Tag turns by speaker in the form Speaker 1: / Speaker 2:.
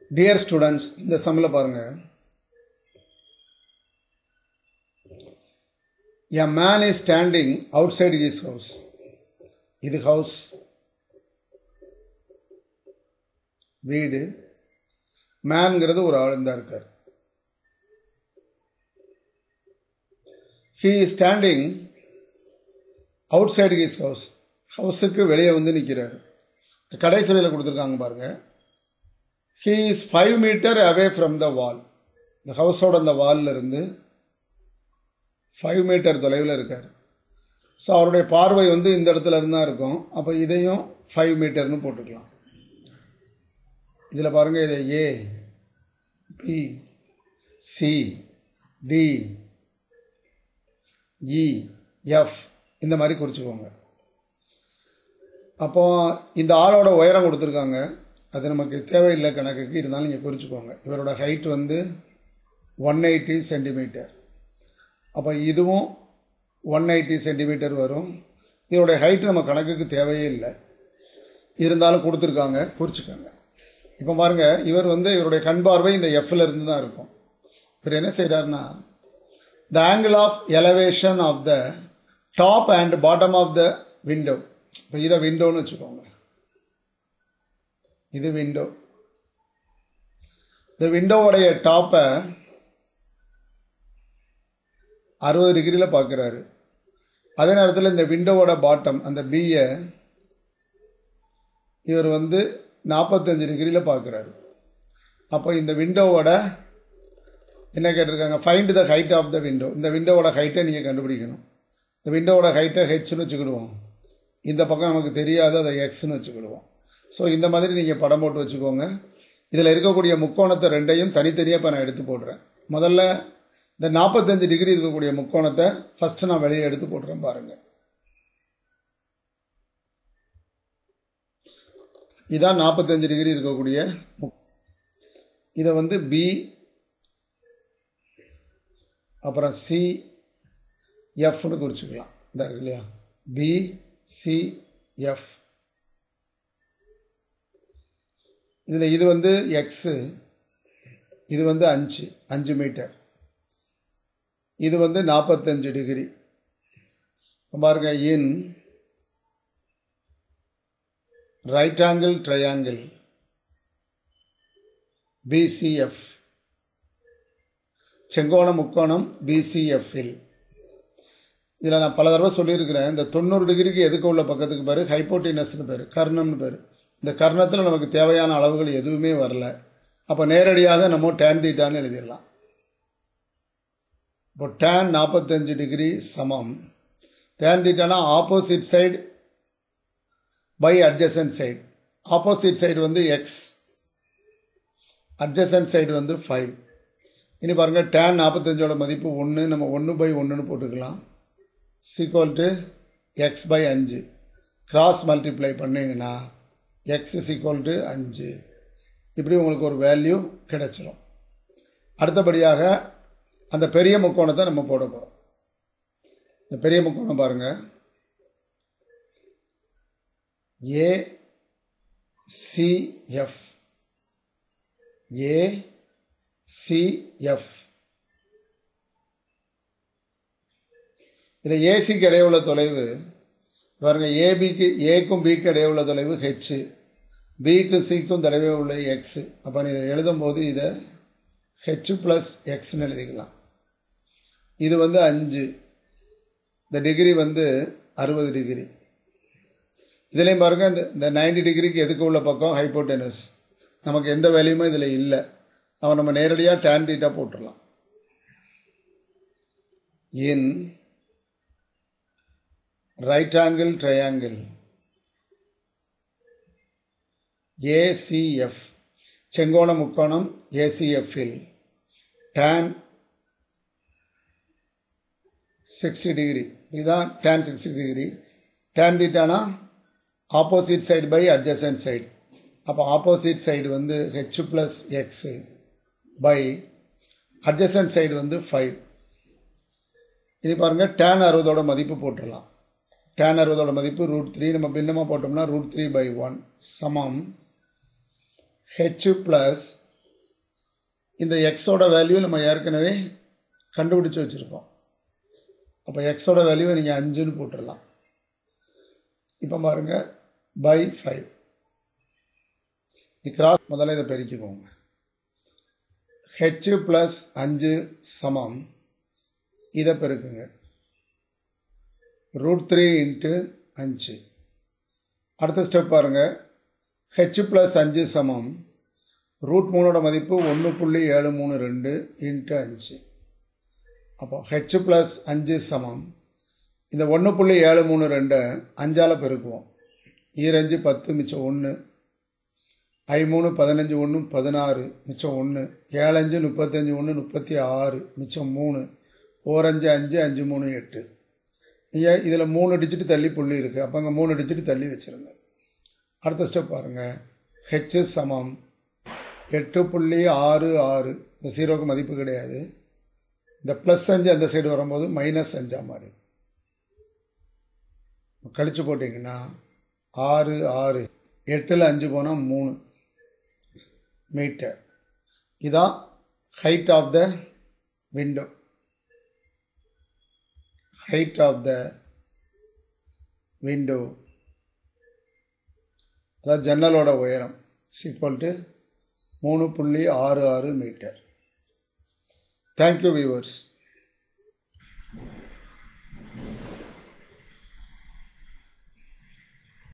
Speaker 1: dear students இந்த சம்மில் பாருங்க a man is standing outside his house இது ஹவுஸ் வீடு மேன்ங்கிறது ஒரு ஆள் தான் இருக்கார் he is standing outside his house ஹவுஸுக்கு வெளியே வந்து நிற்கிறார் கடைசி வரையில் கொடுத்துருக்காங்க பாருங்கள் he is five metre away from the wall இந்த ஹவுஸோட அந்த வாலில் இருந்து ஃபைவ் மீட்டர் தொலைவில் இருக்கார் ஸோ அவருடைய பார்வை வந்து இந்த இடத்துல இருந்தால் இருக்கும் அப்போ இதையும் ஃபைவ் மீட்டர்னு போட்டுக்கலாம் இதில் பாருங்கள் இதை A B C D E F இந்த மாதிரி குறிச்சுக்கோங்க அப்போ இந்த ஆளோட உயரம் கொடுத்துருக்காங்க அது நமக்கு தேவையில்லை கணக்குக்கு இருந்தாலும் நீங்கள் குறிச்சுக்கோங்க இவரோட ஹைட் வந்து ஒன் எயிட்டி சென்டிமீட்டர் அப்போ இதுவும் ஒன் எயிட்டி சென்டிமீட்டர் வரும் இதோடைய ஹைட் நம்ம கணக்குக்கு தேவையே இல்லை இருந்தாலும் கொடுத்துருக்காங்க குறிச்சிக்கோங்க இப்போ பாருங்கள் இவர் வந்து இவருடைய கண் பார்வை இந்த எஃப்ல இருந்து தான் இருக்கும் இவர் என்ன செய்கிறாருன்னா the angle of elevation of the top and bottom of the window இப்போ இதை விண்டோன்னு வச்சுக்கோங்க இது விண்டோ இந்த விண்டோவுடைய டாப்பை அறுபது டிகிரியில் பார்க்குறாரு அதே நேரத்தில் இந்த விண்டோவோட பாட்டம் அந்த பியை இவர் வந்து நாற்பத்தஞ்சு டிகிரியில் பார்க்குறாரு அப்போ இந்த விண்டோவோட என்ன கேட்டிருக்காங்க find the height of the window இந்த விண்டோவோட ஹைட்டை நீங்கள் கண்டுபிடிக்கணும் இந்த விண்டோவோட ஹைட்டை ஹெச்னு வச்சுக்கிடுவோம் இந்த பக்கம் நமக்கு தெரியாத அதை எக்ஸ்னு வச்சுக்கிடுவோம் ஸோ இந்த மாதிரி நீங்கள் படம் போட்டு வச்சுக்கோங்க இதில் இருக்கக்கூடிய முக்கோணத்தை ரெண்டையும் தனித்தனியாக இப்போ நான் எடுத்து போடுறேன் முதல்ல இந்த நாற்பத்தஞ்சு டிகிரி இருக்கக்கூடிய முக்கோணத்தை ஃபஸ்ட்டு நான் வெளியே எடுத்து போடுறேன் பாருங்கள் இதான் நாற்பத்தஞ்சு டிகிரி இருக்கக்கூடிய இதை வந்து பி அப்புறம் சி எஃப்னு குறிச்சிக்கலாம் இந்த இருக்கு இல்லையா பி சி எஃப் இதில் இது வந்து எக்ஸு இது வந்து அஞ்சு அஞ்சு மீட்டர் இது வந்து நாற்பத்தஞ்சு டிகிரி பாருங்க in right angle triangle PCF செங்கோண முக்கோணம் பிசிஎஃப்இல் இதில் நான் பல தடவை சொல்லியிருக்கிறேன் இந்த தொண்ணூறு டிகிரிக்கு எதுக்கு உள்ள பக்கத்துக்கு பேர் ஹைப்போட்டினஸ்னு பேர் கர்ணம்னு பேர் இந்த கர்ணத்தில் நமக்கு தேவையான அளவுகள் எதுவுமே வரல அப்போ நேரடியாக நம்ம டேன் தீட்டான்னு எழுதிடலாம் இப்போ டேன் நாற்பத்தஞ்சு டிகிரி சமம் tan theta opposite side by adjacent side opposite side வந்து எக்ஸ் அட்ஜசன்ட் சைடு வந்து ஃபைவ் இனி பாருங்கள் டேன் நாற்பத்தஞ்சோட மதிப்பு ஒன்று நம்ம ஒன்று பை ஒன்றுன்னு போட்டுக்கலாம் சீக்வல் டு எக்ஸ் பை அஞ்சு கிராஸ் மல்டிப்ளை பண்ணிங்கன்னா எக்ஸ் இஸ் ஈக்குவல் டு அஞ்சு இப்படி உங்களுக்கு ஒரு வேல்யூ கிடைச்சிரும் அடுத்தபடியாக அந்த பெரிய முக்கோணத்தை நம்ம போட போகிறோம் இந்த பெரிய முக்கோணம் பாருங்கள் ஏ சிஎஃப் ஏ சிஎஃப் இதில் ஏசிக்கு இடையே உள்ள தொலைவு பாருங்க ஏபிக்கு ஏக்கும் பிக்கு இடையே உள்ள தொலைவு ஹெச் பிக்கு சிக்கும் தொலைவே உள்ள எக்ஸ் அப்போ இதை எழுதும்போது இதை ஹெச் ப்ளஸ் எக்ஸ்னு எழுதிக்கலாம் இது வந்து அஞ்சு இந்த டிகிரி வந்து அறுபது டிகிரி இதுலேயும் பாருங்கள் இந்த இந்த நைன்டி டிகிரிக்கு எதுக்கு உள்ள பக்கம் ஹைப்போட்டெனஸ் நமக்கு எந்த வேலையுமே இதில் இல்லை அவன் நம்ம நேரடியாக டேன் தீட்டா போட்டுடலாம் இன் right angle triangle ACF செங்கோண முக்கோணம் ஏசிஎஃப்பில் டேன் சிக்ஸ்டி டிகிரி இதுதான் tan sixty degree tan theta opposite side by adjacent side அப்போ ஆப்போசிட் சைடு வந்து H plus X by adjacent side வந்து ஃபைவ் இது பாருங்கள் டேன் அறுபதோட மதிப்பு போட்டுடலாம் டேன் அறுபதோட மதிப்பு ரூட் த்ரீ நம்ம பின்னமாக போட்டோம்னா ரூட் த்ரீ பை ஒன் சமம் ஹெச் ப்ளஸ் இந்த எக்ஸோட வேல்யூ நம்ம ஏற்கனவே கண்டுபிடிச்சு வச்சுருக்கோம் அப்போ எக்ஸோட வேல்யூவை நீங்கள் அஞ்சுன்னு போட்டுடலாம் இப்போ பாருங்கள் பை ஃபைவ் கிராஸ் முதல்ல இதை பெருக்கிக்கோங்க ஹெச் ப்ளஸ் அஞ்சு சமம் இதை பெருக்குங்க ரூட் த்ரீ இன்ட்டு அஞ்சு அடுத்த ஸ்டெப் பாருங்கள் ஹெச் ப்ளஸ் அஞ்சு சமம் ரூட் மூணோட மதிப்பு ஒன்று புள்ளி ஏழு மூணு ரெண்டு இன்ட்டு அஞ்சு அப்போ ஹெச் ப்ளஸ் அஞ்சு சமம் இந்த ஒன்று புள்ளி ஏழு மூணு ரெண்டை அஞ்சால் பெருக்குவோம் ஈரஞ்சு பத்து மிச்சம் ஒன்று ஐ மூணு பதினஞ்சு ஒன்று பதினாறு மிச்சம் ஒன்று ஏழஞ்சு முப்பத்தஞ்சு ஒன்று முப்பத்தி ஆறு மிச்சம் மூணு ஓரஞ்சு அஞ்சு அஞ்சு மூணு எட்டு ஏன் இதில் மூணு டிஜிட் தள்ளி புள்ளி இருக்குது அப்போ அங்கே மூணு டிஜிட் தள்ளி வச்சுருங்க அடுத்த ஸ்டெப் பாருங்கள் ஹெச் சமம் எட்டு புள்ளி ஆறு ஆறு இந்த ஜீரோக்கு மதிப்பு கிடையாது இந்த ப்ளஸ் அஞ்சு அந்த சைடு வரும்போது மைனஸ் அஞ்சா மாதிரி கழிச்சு போட்டிங்கன்னா ஆறு ஆறு எட்டில் அஞ்சு போனால் மூணு மீட்டர் இதான் height of the window height of the window அதாவது ஜன்னலோட உயரம் ஈக்குவல் டு மூணு புள்ளி ஆறு ஆறு மீட்டர் தேங்க்யூ வியூவர்ஸ்